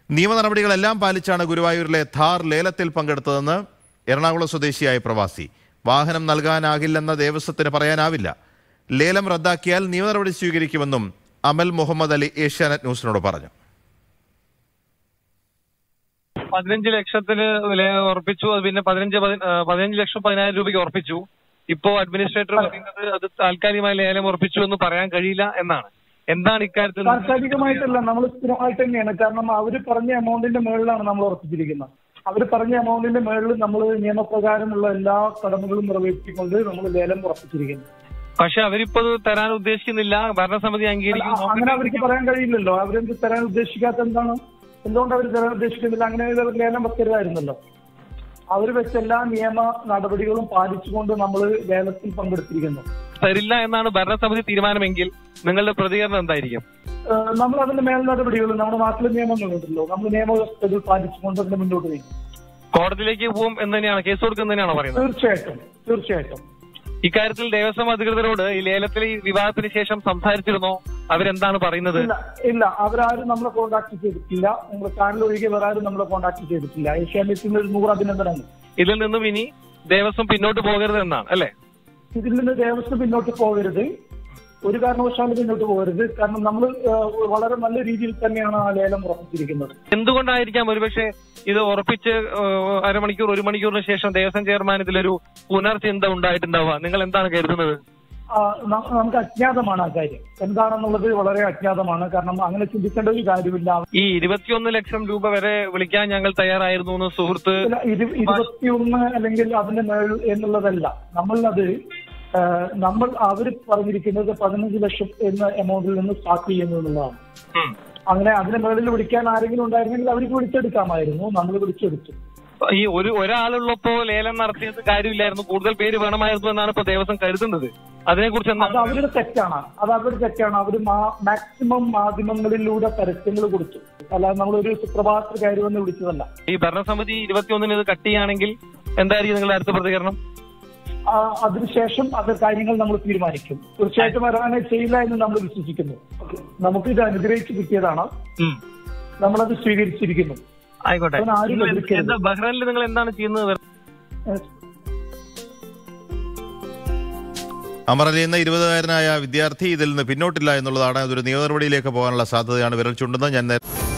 നിയമ നടപടികളെല്ലാം പാലിച്ചാണ് ഗുരുവായൂരിലെ ഥാർ ലേലത്തിൽ പങ്കെടുത്തതെന്ന് എറണാകുളം സ്വദേശിയായ പ്രവാസി വാഹനം നൽകാനാകില്ലെന്ന ദേവസ്വത്തിന് പറയാനാവില്ല ലേലം റദ്ദാക്കിയാൽ നിയമ നടപടി സ്വീകരിക്കുമെന്നും അമൽ മുഹമ്മദ് അലി ഏഷ്യാനെറ്റ് ന്യൂസിനോട് പറഞ്ഞു പതിനഞ്ച് ലക്ഷത്തിന് വില ഉറപ്പിച്ചു അത് പിന്നെ പതിനഞ്ച് പതി- ആ, പതിനഞ്ച് ലക്ഷം പതിനായിരം രൂപയ്ക്ക് ഉറപ്പിച്ചു ഇപ്പോ അഡ്മിനിസ്ട്രേറ്റർ പറയുന്നത് അത് താൽക്കാലികമായി ലേലം ഉറപ്പിച്ചു എന്ന് പറയാൻ കഴിയില്ല എന്നാണ് എന്താണ് ഇക്കാര്യത്തിൽ താൽക്കാലികമായിട്ടല്ല നമ്മൾ സ്ഥിരമായിട്ട് തന്നെയാണ് കാരണം അവർ പറഞ്ഞ എമൗണ്ടിന്റെ മുകളിലാണ് നമ്മൾ ഉറപ്പിച്ചിരിക്കുന്നത് അവർ പറഞ്ഞ എമൗണ്ടിന്റെ മുകളിൽ നമ്മൾ നിയമപ്രകാരമുള്ള എല്ലാ കടമകളും നിറവേറ്റിക്കൊണ്ട് നമ്മൾ ലേലം ഉറപ്പിച്ചിരിക്കുന്നു പക്ഷെ അവരിപ്പോ അത് തരാൻ ഉദ്ദേശിക്കുന്നില്ല ഭരണസമിതി അല്ല, അംഗീകരിക്കുന്നു അങ്ങനെ അവർക്ക് പറയാൻ കഴിയില്ലല്ലോ അവരെന്ത് തരാൻ ഉദ്ദേശിക്കാത്ത എന്താണ് എന്തുകൊണ്ട് അവർ തരാൻ ഉദ്ദേശിക്കുന്നില്ല അങ്ങനെ അവർ ലേലം വെക്കരുതായിരുന്നല്ലോ അവർ വെച്ച എല്ലാ നിയമ നടപടികളും പാലിച്ചുകൊണ്ട് നമ്മൾ ലേലത്തിൽ പങ്കെടുത്തിരിക്കുന്നു തരില്ല എന്നാണ് ഭരണസമിതി തീരുമാനമെങ്കിൽ നിങ്ങളുടെ പ്രതികരണം എന്തായിരിക്കും ഏഹ് നമ്മൾ അതിന്റെ മേൽ നടപടികൾ നമ്മുടെ നാട്ടിലെ നിയമങ്ങളുണ്ടല്ലോ നമ്മൾ നിയമവ്യവസ്ഥകൾ പാലിച്ചുകൊണ്ട് അതിന് മുന്നോട്ട് നീങ്ങും കോടതിയിലേക്ക് പോവും എന്ന് തന്നെയാണ് കേസ് കൊടുക്കും തന്നെയാണോ പറയുന്നത് തീർച്ചയായിട്ടും തീർച്ചയായിട്ടും ഇക്കാര്യത്തിൽ ദേവസ്വം അധികൃതരോട് ഈ ലേലത്തിൽ ഈ വിവാഹത്തിന് ശേഷം സംസാരിച്ചിരുന്നോ അവരെന്താണ് പറയുന്നത് ഇല്ല ഇല്ല അവരാരും നമ്മളെ കോണ്ടാക്ട് ചെയ്തിട്ടില്ല നിങ്ങൾ ചാനൽ ഒഴികെ വേറെ ആരും നമ്മളെ കോണ്ടാക്ട് ചെയ്തിട്ടില്ല ഏഷ്യാനെറ്റിന് ഒരു നൂറ് അഭിനന്ദനങ്ങൾ ഇതിൽ നിന്നും ഇനി ദേവസ്വം പിന്നോട്ട് പോകരുത് എന്നാണ് അല്ലെ ഇതിൽ നിന്ന് ദേവസ്വം പിന്നോട്ട് പോകരുത് ഒരു കാരണവശാലും പിന്നോട്ട് പോകരുത് കാരണം നമ്മൾ വളരെ നല്ല രീതിയിൽ തന്നെയാണ് ആ ലേലം ഉറപ്പിച്ചിരിക്കുന്നത് എന്തുകൊണ്ടായിരിക്കാം ഒരുപക്ഷെ ഇത് ഉറപ്പിച്ച് ഏഹ്, അരമണിക്കൂർ ഒരു മണിക്കൂറിന് ശേഷം ദേവസ്വം ചെയർമാൻ ഇതിലൊരു പുനർചിന്ത ഉണ്ടായിട്ടുണ്ടാവുക നിങ്ങൾ എന്താണ് കരുതുന്നത് ആ, ന- നമുക്ക് അജ്ഞാതമാണ് ആ കാര്യം എന്താണെന്നുള്ളത് വളരെ അജ്ഞാതമാണ് കാരണം അങ്ങനെ ചിന്തിക്കേണ്ട ഒരു കാര്യമില്ല ഈ ഇരുപത്തിയൊന്ന് ലക്ഷം രൂപ വരെ വിളിക്കാൻ ഞങ്ങൾ തയ്യാറായിരുന്നു എന്ന് സുഹൃത്ത് ഇല്ല, ഇരു- ഇരുപത്തിയൊന്ന് അല്ലെങ്കിൽ അതിന്റെ മേൾ എന്നുള്ളതല്ല നമ്മളത് ആ, നമ്മൾ അവർ പറഞ്ഞിരിക്കുന്നത് പതിനഞ്ച് ലക്ഷം എന്ന എമൗണ്ടിൽ നിന്ന് സ്റ്റാർട്ട് ചെയ്യുന്നു എന്നുള്ളതാണ് ഉം. അങ്ങനെ അതിന് മുകളിൽ വിളിക്കാൻ ആരെങ്കിലും ഉണ്ടായിരുന്നെങ്കിൽ അവർക്ക് വിളിച്ചെടുക്കാമായിരുന്നു നമ്മൾ വിളിച്ചെടുത്തു ഈ ഒരു ഒരാളുള്ളപ്പോ ലേലം നടത്തിയത് കാര്യമില്ലായിരുന്നു കൂടുതൽ പേര് വേണമായിരുന്നു എന്നാണ് ഇപ്പൊ ദേവസ്വം കരുതുന്നത് അതിനെക്കുറിച്ച് അത് എന്താണ് അവരുടെ തെറ്റാണ് അത് അവരുടെ തെറ്റാണ് അവർ മാക്സിമം മാധ്യമങ്ങളിലൂടെ പരസ്യങ്ങൾ കൊടുത്തു അല്ലാതെ നമ്മളൊരു സുപ്രഭാതത്തിൽ കയറി വന്ന് വിളിച്ചതല്ല ഈ ഭരണസമിതി ഇരുപത്തിയൊന്നിന് ഇത് കട്ട് ചെയ്യുകയാണെങ്കിൽ എന്തായിരിക്കും നിങ്ങളുടെ അടുത്ത പ്രതികരണം ആ, അതിനുശേഷം അത് കാര്യങ്ങൾ നമ്മൾ തീരുമാനിക്കും തീർച്ചയായിട്ടും വരാനെ ചെയ്യില്ല എന്ന് നമ്മൾ വിശ്വസിക്കുന്നു നമുക്ക് ഇത് അനുഗ്രഹിച്ച് കിട്ടിയതാണ് ഉം. നമ്മളത് സ്വീകരിച്ചിരിക്കുന്നു ആയിക്കോട്ടെ അതിന് ആരും നിങ്ങൾ എതിർക്കരുത്. എന്താ ബഹ്റൈനിൽ നിങ്ങൾ എന്താണ് ചെയ്യുന്നത് ഏഹ് അമർ അലി എന്ന ഇരുപതുകാരനായ വിദ്യാർത്ഥി ഇതിൽ നിന്ന് പിന്നോട്ടില്ല എന്നുള്ളതാണ് അതൊരു നിയമ നടപടിയിലേക്ക് പോകാനുള്ള സാധ്യതയാണ് വിരൽ ചൂണ്ടുന്നത് ഞാൻ നേരത്തെ